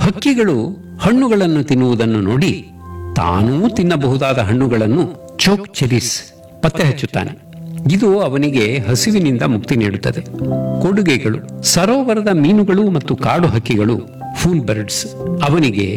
ಹಕ್ಕಿಗಳು ಹಣ್ಣುಗಳನ್ನು ತಿನ್ನುವುದನ್ನು ನೋಡಿ ತಾನೂ ತಿನ್ನಬಹುದಾದ ಹಣ್ಣುಗಳನ್ನು ಚೋಕ್ ಚೆರೀಸ್ ಪತ್ತೆ ಹಚ್ಚುತ್ತಾನೆ ಇದು ಅವನಿಗೆ ಹಸಿವಿನಿಂದ ಮುಕ್ತಿ ನೀಡುತ್ತದೆ ಕೊಡುಗೆಗಳು ಸರೋವರದ ಮೀನುಗಳು ಮತ್ತು ಕಾಡು ಹಕ್ಕಿಗಳು ಫೂಲ್ ಬರ್ಡ್ಸ್ ಅವನಿಗೆ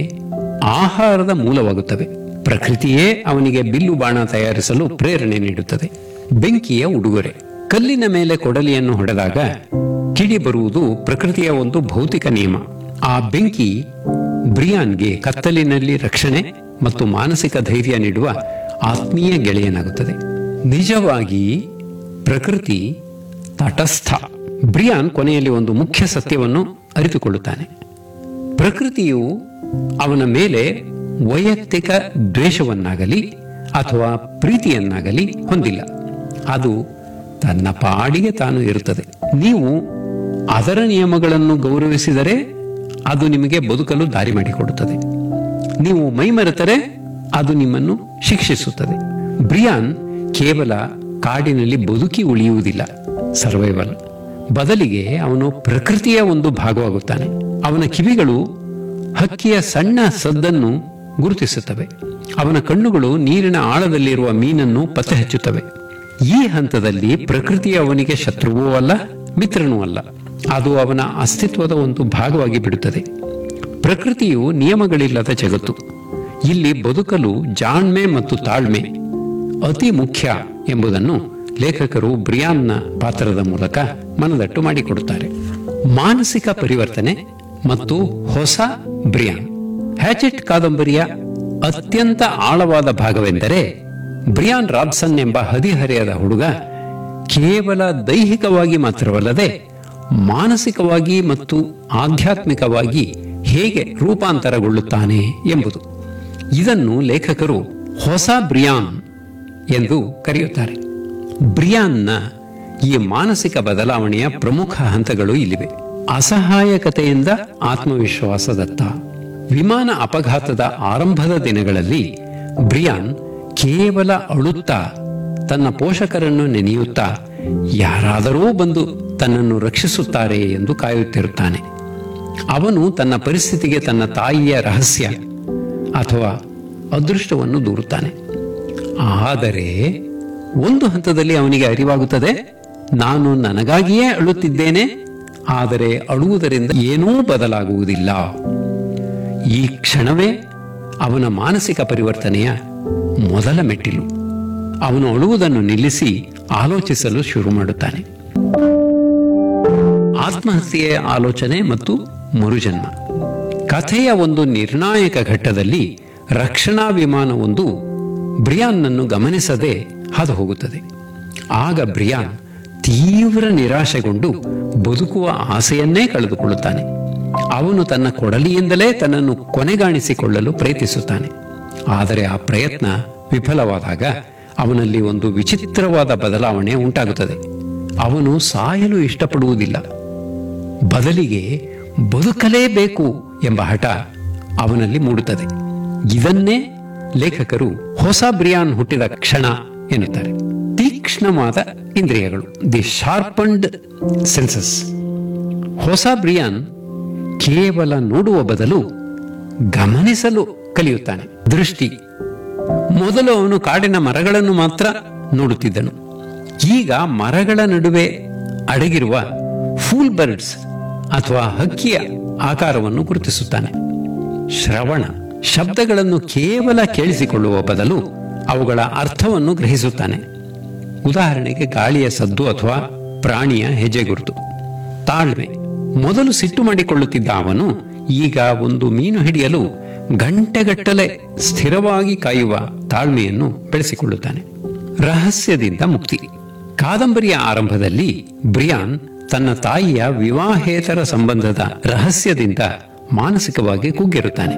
ಆಹಾರದ ಮೂಲವಾಗುತ್ತವೆ ಪ್ರಕೃತಿಯೇ ಅವನಿಗೆ ಬಿಲ್ಲು ಬಾಣ ತಯಾರಿಸಲು ಪ್ರೇರಣೆ ನೀಡುತ್ತದೆ ಬೆಂಕಿಯ ಉಡುಗೊರೆ ಕಲ್ಲಿನ ಮೇಲೆ ಕೊಡಲಿಯನ್ನು ಹೊಡೆದಾಗ ಕಿಡಿ ಬರುವುದು ಪ್ರಕೃತಿಯ ಒಂದು ಭೌತಿಕ ನಿಯಮ ಆ ಬೆಂಕಿ ಬ್ರಿಯಾನ್ಗೆ ಕತ್ತಲಿನಲ್ಲಿ ರಕ್ಷಣೆ ಮತ್ತು ಮಾನಸಿಕ ಧೈರ್ಯ ನೀಡುವ ಆತ್ಮೀಯ ಗೆಳೆಯನಾಗುತ್ತದೆ ನಿಜವಾಗಿ ಪ್ರಕೃತಿ ತಟಸ್ಥ ಬ್ರಿಯಾನ್ ಕೊನೆಯಲ್ಲಿ ಒಂದು ಮುಖ್ಯ ಸತ್ಯವನ್ನು ಅರಿತುಕೊಳ್ಳುತ್ತಾನೆ ಪ್ರಕೃತಿಯು ಅವನ ಮೇಲೆ ವೈಯಕ್ತಿಕ ದ್ವೇಷವನ್ನಾಗಲಿ ಅಥವಾ ಪ್ರೀತಿಯನ್ನಾಗಲಿ ಹೊಂದಿಲ್ಲ ಅದು ತನ್ನ ಪಾಡಿಗೆ ತಾನು ಇರುತ್ತದೆ ನೀವು ಅದರ ನಿಯಮಗಳನ್ನು ಗೌರವಿಸಿದರೆ ಅದು ನಿಮಗೆ ಬದುಕಲು ದಾರಿ ಮಾಡಿಕೊಡುತ್ತದೆ ನೀವು ಮೈಮರೆತರೆ ಅದು ನಿಮ್ಮನ್ನು ಶಿಕ್ಷಿಸುತ್ತದೆ ಬ್ರಿಯಾನ್ ಕೇವಲ ಕಾಡಿನಲ್ಲಿ ಬದುಕಿ ಉಳಿಯುವುದಿಲ್ಲ ಸರ್ವೈವಲ್ ಬದಲಿಗೆ ಅವನು ಪ್ರಕೃತಿಯ ಒಂದು ಭಾಗವಾಗುತ್ತಾನೆ ಅವನ ಕಿವಿಗಳು ಹಕ್ಕಿಯ ಸಣ್ಣ ಸದ್ದನ್ನು ಗುರುತಿಸುತ್ತವೆ ಅವನ ಕಣ್ಣುಗಳು ನೀರಿನ ಆಳದಲ್ಲಿರುವ ಮೀನನ್ನು ಪತ್ತೆ ಹಚ್ಚುತ್ತವೆ ಈ ಹಂತದಲ್ಲಿ ಪ್ರಕೃತಿ ಅವನಿಗೆ ಶತ್ರುವೂ ಅಲ್ಲ ಮಿತ್ರನೂ ಅಲ್ಲ ಅದು ಅವನ ಅಸ್ತಿತ್ವದ ಒಂದು ಭಾಗವಾಗಿ ಬಿಡುತ್ತದೆ ಪ್ರಕೃತಿಯು ನಿಯಮಗಳಿಲ್ಲದ ಜಗತ್ತು ಇಲ್ಲಿ ಬದುಕಲು ಜಾಣ್ಮೆ ಮತ್ತು ತಾಳ್ಮೆ ಅತಿ ಮುಖ್ಯ ಎಂಬುದನ್ನು ಲೇಖಕರು ಬ್ರಿಯಾನ್ನ ಪಾತ್ರದ ಮೂಲಕ ಮನದಟ್ಟು ಮಾಡಿಕೊಡುತ್ತಾರೆ ಮಾನಸಿಕ ಪರಿವರ್ತನೆ ಮತ್ತು ಹೊಸ ಬ್ರಿಯಾನ್ ಹ್ಯಾಚೆಟ್ ಕಾದಂಬರಿಯ ಅತ್ಯಂತ ಆಳವಾದ ಭಾಗವೆಂದರೆ ಬ್ರಿಯಾನ್ ರಾಬ್ಸನ್ ಎಂಬ ಹದಿಹರೆಯದ ಹುಡುಗ ಕೇವಲ ದೈಹಿಕವಾಗಿ ಮಾತ್ರವಲ್ಲದೆ ಮಾನಸಿಕವಾಗಿ ಮತ್ತು ಆಧ್ಯಾತ್ಮಿಕವಾಗಿ ಹೇಗೆ ರೂಪಾಂತರಗೊಳ್ಳುತ್ತಾನೆ ಎಂಬುದು ಇದನ್ನು ಲೇಖಕರು ಹೊಸ ಬ್ರಿಯಾನ್ ಎಂದು ಕರೆಯುತ್ತಾರೆ ಬ್ರಿಯಾನ್ನ ಈ ಮಾನಸಿಕ ಬದಲಾವಣೆಯ ಪ್ರಮುಖ ಹಂತಗಳು ಇಲ್ಲಿವೆ ಅಸಹಾಯಕತೆಯಿಂದ ಆತ್ಮವಿಶ್ವಾಸದತ್ತ ವಿಮಾನ ಅಪಘಾತದ ಆರಂಭದ ದಿನಗಳಲ್ಲಿ ಬ್ರಿಯಾನ್ ಕೇವಲ ಅಳುತ್ತಾ ತನ್ನ ಪೋಷಕರನ್ನು ನೆನೆಯುತ್ತಾ ಯಾರಾದರೂ ಬಂದು ತನ್ನನ್ನು ರಕ್ಷಿಸುತ್ತಾರೆ ಎಂದು ಕಾಯುತ್ತಿರುತ್ತಾನೆ ಅವನು ತನ್ನ ಪರಿಸ್ಥಿತಿಗೆ ತನ್ನ ತಾಯಿಯ ರಹಸ್ಯ ಅಥವಾ ಅದೃಷ್ಟವನ್ನು ದೂರುತ್ತಾನೆ ಆದರೆ ಒಂದು ಹಂತದಲ್ಲಿ ಅವನಿಗೆ ಅರಿವಾಗುತ್ತದೆ ನಾನು ನನಗಾಗಿಯೇ ಅಳುತ್ತಿದ್ದೇನೆ ಆದರೆ ಅಳುವುದರಿಂದ ಏನೂ ಬದಲಾಗುವುದಿಲ್ಲ ಈ ಕ್ಷಣವೇ ಅವನ ಮಾನಸಿಕ ಪರಿವರ್ತನೆಯ ಮೊದಲ ಮೆಟ್ಟಿಲು ಅವನು ಅಳುವುದನ್ನು ನಿಲ್ಲಿಸಿ ಆಲೋಚಿಸಲು ಶುರು ಮಾಡುತ್ತಾನೆ ಆತ್ಮಹತ್ಯೆಯ ಆಲೋಚನೆ ಮತ್ತು ಮರುಜನ್ಮ ಕಥೆಯ ಒಂದು ನಿರ್ಣಾಯಕ ಘಟ್ಟದಲ್ಲಿ ರಕ್ಷಣಾ ವಿಮಾನವೊಂದು ಬ್ರಿಯಾನ್ನನ್ನು ಗಮನಿಸದೆ ಹಾದು ಹೋಗುತ್ತದೆ ಆಗ ಬ್ರಿಯಾನ್ ತೀವ್ರ ನಿರಾಶೆಗೊಂಡು ಬದುಕುವ ಆಸೆಯನ್ನೇ ಕಳೆದುಕೊಳ್ಳುತ್ತಾನೆ ಅವನು ತನ್ನ ಕೊಡಲಿಯಿಂದಲೇ ತನ್ನನ್ನು ಕೊನೆಗಾಣಿಸಿಕೊಳ್ಳಲು ಪ್ರಯತ್ನಿಸುತ್ತಾನೆ ಆದರೆ ಆ ಪ್ರಯತ್ನ ವಿಫಲವಾದಾಗ ಅವನಲ್ಲಿ ಒಂದು ವಿಚಿತ್ರವಾದ ಬದಲಾವಣೆ ಉಂಟಾಗುತ್ತದೆ ಅವನು ಸಾಯಲು ಇಷ್ಟಪಡುವುದಿಲ್ಲ ಬದಲಿಗೆ ಬದುಕಲೇಬೇಕು ಎಂಬ ಹಠ ಅವನಲ್ಲಿ ಮೂಡುತ್ತದೆ ಇದನ್ನೇ ಲೇಖಕರು ಹೊಸ ಬ್ರಿಯಾನ್ ಹುಟ್ಟಿದ ಕ್ಷಣ ಎನ್ನುತ್ತಾರೆ ತೀಕ್ಷ್ಣವಾದ ಇಂದ್ರಿಯಗಳು ದಿ ಶಾರ್ಪಂಡ್ ಸೆನ್ಸಸ್ ಹೊಸ ಬ್ರಿಯಾನ್ ಕೇವಲ ನೋಡುವ ಬದಲು ಗಮನಿಸಲು ಕಲಿಯುತ್ತಾನೆ ದೃಷ್ಟಿ ಮೊದಲು ಅವನು ಕಾಡಿನ ಮರಗಳನ್ನು ಮಾತ್ರ ನೋಡುತ್ತಿದ್ದನು ಈಗ ಮರಗಳ ನಡುವೆ ಅಡಗಿರುವ ಫೂಲ್ ಬರ್ಡ್ಸ್ ಅಥವಾ ಹಕ್ಕಿಯ ಆಕಾರವನ್ನು ಗುರುತಿಸುತ್ತಾನೆ ಶ್ರವಣ ಶಬ್ದಗಳನ್ನು ಕೇವಲ ಕೇಳಿಸಿಕೊಳ್ಳುವ ಬದಲು ಅವುಗಳ ಅರ್ಥವನ್ನು ಗ್ರಹಿಸುತ್ತಾನೆ ಉದಾಹರಣೆಗೆ ಗಾಳಿಯ ಸದ್ದು ಅಥವಾ ಪ್ರಾಣಿಯ ಹೆಜ್ಜೆ ಗುರುತು ತಾಳ್ಮೆ ಮೊದಲು ಸಿಟ್ಟು ಮಾಡಿಕೊಳ್ಳುತ್ತಿದ್ದ ಅವನು ಈಗ ಒಂದು ಮೀನು ಹಿಡಿಯಲು ಗಂಟೆಗಟ್ಟಲೆ ಸ್ಥಿರವಾಗಿ ಕಾಯುವ ತಾಳ್ಮೆಯನ್ನು ಬೆಳೆಸಿಕೊಳ್ಳುತ್ತಾನೆ ರಹಸ್ಯದಿಂದ ಮುಕ್ತಿ ಕಾದಂಬರಿಯ ಆರಂಭದಲ್ಲಿ ಬ್ರಿಯಾನ್ ತನ್ನ ತಾಯಿಯ ವಿವಾಹೇತರ ಸಂಬಂಧದ ರಹಸ್ಯದಿಂದ ಮಾನಸಿಕವಾಗಿ ಕುಗ್ಗಿರುತ್ತಾನೆ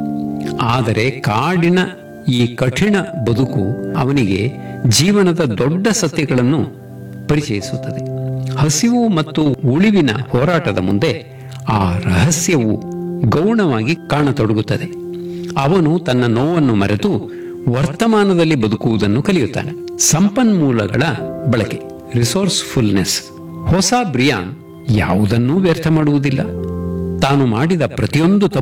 ಆದರೆ ಕಾಡಿನ ಈ ಕಠಿಣ ಬದುಕು ಅವನಿಗೆ ಜೀವನದ ದೊಡ್ಡ ಸತ್ಯಗಳನ್ನು ಪರಿಚಯಿಸುತ್ತದೆ ಹಸಿವು ಮತ್ತು ಉಳಿವಿನ ಹೋರಾಟದ ಮುಂದೆ ಆ ರಹಸ್ಯವು ಗೌಣವಾಗಿ ಕಾಣತೊಡಗುತ್ತದೆ ಅವನು ತನ್ನ ನೋವನ್ನು ಮರೆತು ವರ್ತಮಾನದಲ್ಲಿ ಬದುಕುವುದನ್ನು ಕಲಿಯುತ್ತಾನೆ ಸಂಪನ್ಮೂಲಗಳ ಬಳಕೆ ರಿಸೋರ್ಸ್ಫುಲ್ನೆಸ್ ಹೊಸ ಬ್ರಿಯಾನ್ ಯಾವುದನ್ನೂ ವ್ಯರ್ಥ ಮಾಡುವುದಿಲ್ಲ ತಾನು ಮಾಡಿದ ಪ್ರತಿಯೊಂದು ತಪ್ಪು